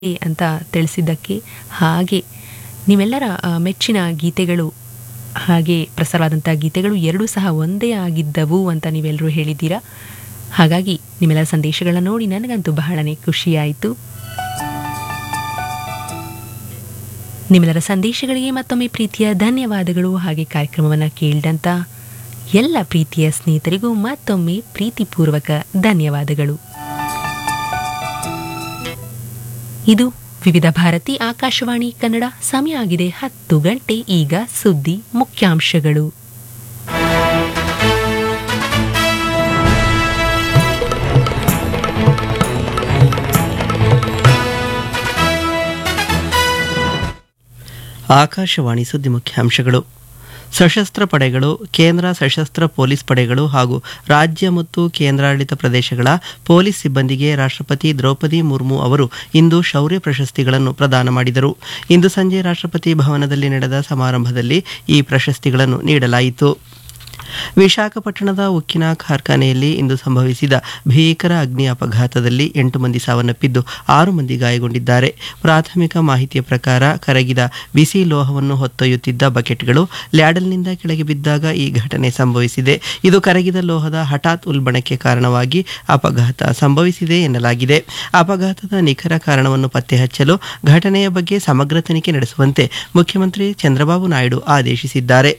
ಅಂತ ತಿಳಿಸಿದ್ದಕ್ಕೆ ಹಾಗೆ ನೀವೆಲ್ಲರ ಆ, ಮೆಚ್ಚಿನ ಗೀತೆಗಳು ಹಾಗೆ ಪ್ರಸಾರವಾದಂಥ ಗೀತೆಗಳು ಎರಡೂ ಸಹ ಒಂದೇ ಆಗಿದ್ದವು ಅಂತ ನೀವೆಲ್ಲರೂ ಹೇಳಿದ್ದೀರಾ ಹಾಗಾಗಿ ನಿಮ್ಮೆಲ್ಲರ ಸಂದೇಶಗಳನ್ನ ನೋಡಿ ನನಗಂತೂ ಬಹಳನೇ ಖುಷಿಯಾಯಿತು ನಿಮ್ಮೆಲ್ಲರ ಸಂದೇಶಗಳಿಗೆ ಮತ್ತೊಮ್ಮೆ ಪ್ರೀತಿಯ ಧನ್ಯವಾದಗಳು ಹಾಗೆ ಕಾರ್ಯಕ್ರಮವನ್ನು ಕೇಳಿದಂಥ ಎಲ್ಲ ಪ್ರೀತಿಯ ಸ್ನೇಹಿತರಿಗೂ ಮತ್ತೊಮ್ಮೆ ಪ್ರೀತಿಪೂರ್ವಕ ಧನ್ಯವಾದಗಳು ಇದು ವಿವಿಧ ಭಾರತಿ ಆಕಾಶವಾಣಿ ಕನ್ನಡ ಸಮಯ ಆಗಿದೆ ಹತ್ತು ಗಂಟೆ ಈಗ ಸುದ್ದಿ ಮುಖ್ಯಾಂಶಗಳು ಆಕಾಶವಾಣಿ ಸುದ್ದಿ ಮುಖ್ಯಾಂಶಗಳು ಸಶಸ್ತ್ರ ಪಡೆಗಳು ಕೇಂದ್ರ ಸಶಸ್ತ್ರ ಪೊಲೀಸ್ ಪಡೆಗಳು ಹಾಗೂ ರಾಜ್ಯ ಮತ್ತು ಕೇಂದ್ರಾಡಳಿತ ಪ್ರದೇಶಗಳ ಪೊಲೀಸ್ ಸಿಬ್ಬಂದಿಗೆ ರಾಷ್ಟ್ರಪತಿ ದ್ರೌಪದಿ ಮುರ್ಮು ಅವರು ಇಂದು ಶೌರ್ಯ ಪ್ರಶಸ್ತಿಗಳನ್ನು ಪ್ರದಾನ ಮಾಡಿದರು ಇಂದು ಸಂಜೆ ರಾಷ್ಟ್ರಪತಿ ಭವನದಲ್ಲಿ ನಡೆದ ಸಮಾರಂಭದಲ್ಲಿ ಈ ಪ್ರಶಸ್ತಿಗಳನ್ನು ನೀಡಲಾಯಿತು ವಿಶಾಖಪಟ್ಟಣದ ಉಕ್ಕಿನ ಕಾರ್ಖಾನೆಯಲ್ಲಿ ಇಂದು ಸಂಭವಿಸಿದ ಭೀಕರ ಅಗ್ನಿ ಅಪಘಾತದಲ್ಲಿ ಎಂಟು ಮಂದಿ ಸಾವನ್ನಪ್ಪಿದ್ದು ಆರು ಮಂದಿ ಗಾಯಗೊಂಡಿದ್ದಾರೆ ಪ್ರಾಥಮಿಕ ಮಾಹಿತಿಯ ಪ್ರಕಾರ ಕರಗಿದ ಬಿಸಿ ಲೋಹವನ್ನು ಹೊತ್ತೊಯ್ಯುತ್ತಿದ್ದ ಬಕೆಟ್ಗಳು ಲ್ಯಾಡಲ್ನಿಂದ ಕೆಳಗೆ ಬಿದ್ದಾಗ ಈ ಘಟನೆ ಸಂಭವಿಸಿದೆ ಇದು ಕರಗಿದ ಲೋಹದ ಹಠಾತ್ ಉಲ್ಬಣಕ್ಕೆ ಕಾರಣವಾಗಿ ಅಪಘಾತ ಸಂಭವಿಸಿದೆ ಎನ್ನಲಾಗಿದೆ ಅಪಘಾತದ ನಿಖರ ಕಾರಣವನ್ನು ಪತ್ತೆ ಹಚ್ಚಲು ಘಟನೆಯ ಬಗ್ಗೆ ಸಮಗ್ರ ತನಿಖೆ ನಡೆಸುವಂತೆ ಮುಖ್ಯಮಂತ್ರಿ ಚಂದ್ರಬಾಬು ನಾಯ್ಡು ಆದೇಶಿಸಿದ್ದಾರೆ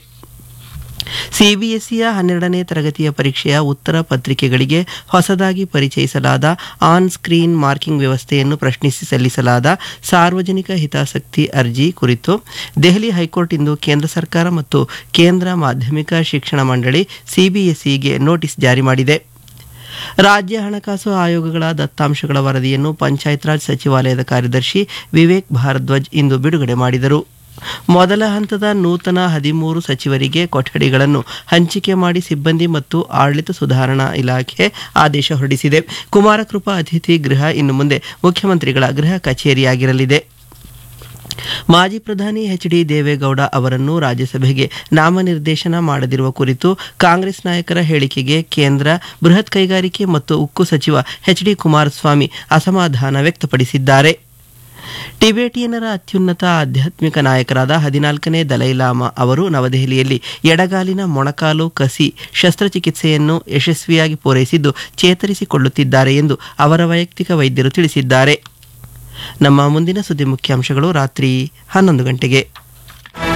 ಸಿಬಿಎಸ್ಇಯ ಹನ್ನೆರಡನೇ ತರಗತಿಯ ಪರೀಕ್ಷೆಯ ಉತ್ತರ ಪತ್ರಿಕೆಗಳಿಗೆ ಹೊಸದಾಗಿ ಪರಿಚಯಿಸಲಾದ ಆನ್ ಸ್ಕ್ರೀನ್ ಮಾರ್ಕಿಂಗ್ ವ್ಯವಸ್ಥೆಯನ್ನು ಪ್ರಶ್ನಿಸಿ ಸಲ್ಲಿಸಲಾದ ಸಾರ್ವಜನಿಕ ಹಿತಾಸಕ್ತಿ ಅರ್ಜಿ ಕುರಿತು ದೆಹಲಿ ಹೈಕೋರ್ಟ್ ಇಂದು ಕೇಂದ್ರ ಸರ್ಕಾರ ಮತ್ತು ಕೇಂದ್ರ ಮಾಧ್ಯಮಿಕ ಶಿಕ್ಷಣ ಮಂಡಳಿ ಸಿಬಿಎಸ್ಇಗೆ ನೋಟಿಸ್ ಜಾರಿ ಮಾಡಿದೆ ರಾಜ್ಯ ಹಣಕಾಸು ಆಯೋಗಗಳ ದತ್ತಾಂಶಗಳ ವರದಿಯನ್ನು ಪಂಚಾಯತ್ ರಾಜ್ ಸಚಿವಾಲಯದ ಕಾರ್ಯದರ್ಶಿ ವಿವೇಕ್ ಭಾರದ್ವಾಜ್ ಇಂದು ಬಿಡುಗಡೆ ಮಾಡಿದರು ಮೊದಲ ಹಂತದ ನೂತನ ಹದಿಮೂರು ಸಚಿವರಿಗೆ ಕೊಠಡಿಗಳನ್ನು ಹಂಚಿಕೆ ಮಾಡಿ ಸಿಬ್ಬಂದಿ ಮತ್ತು ಆಡಳಿತ ಸುಧಾರಣಾ ಇಲಾಖೆ ಆದೇಶ ಹೊರಡಿಸಿದೆ ಕುಮಾರಕೃಪಾ ಅತಿಥಿ ಗೃಹ ಇನ್ನು ಮುಂದೆ ಮುಖ್ಯಮಂತ್ರಿಗಳ ಗೃಹ ಕಚೇರಿಯಾಗಿರಲಿದೆ ಮಾಜಿ ಪ್ರಧಾನಿ ಎಚ್ ಡಿ ದೇವೇಗೌಡ ಅವರನ್ನು ರಾಜ್ಯಸಭೆಗೆ ನಾಮನಿರ್ದೇಶನ ಮಾಡದಿರುವ ಕುರಿತು ಕಾಂಗ್ರೆಸ್ ನಾಯಕರ ಹೇಳಿಕೆಗೆ ಕೇಂದ್ರ ಬೃಹತ್ ಕೈಗಾರಿಕೆ ಮತ್ತು ಉಕ್ಕು ಸಚಿವ ಎಚ್ ಡಿ ಕುಮಾರಸ್ವಾಮಿ ಅಸಮಾಧಾನ ವ್ಯಕ್ತಪಡಿಸಿದ್ದಾರೆ ಟಿಬೇಟಿಯನ್ನರ ಅತ್ಯುನ್ನತ ಆಧ್ಯಾತ್ಮಿಕ ನಾಯಕರಾದ ಹದಿನಾಲ್ಕನೇ ದಲೈಲಾಮಾ ಅವರು ನವದೆಹಲಿಯಲ್ಲಿ ಎಡಗಾಲಿನ ಮೊಣಕಾಲು ಕಸಿ ಶಸ್ತ್ರಚಿಕಿತ್ಸೆಯನ್ನು ಯಶಸ್ವಿಯಾಗಿ ಪೂರೈಸಿದ್ದು ಚೇತರಿಸಿಕೊಳ್ಳುತ್ತಿದ್ದಾರೆ ಎಂದು ಅವರ ವೈಯಕ್ತಿಕ ವೈದ್ಯರು ತಿಳಿಸಿದ್ದಾರೆ ನಮ್ಮ ಮುಂದಿನ ಸುದ್ದಿ ಮುಖ್ಯಾಂಶಗಳು ರಾತ್ರಿ ಹನ್ನೊಂದು ಗಂಟೆಗೆ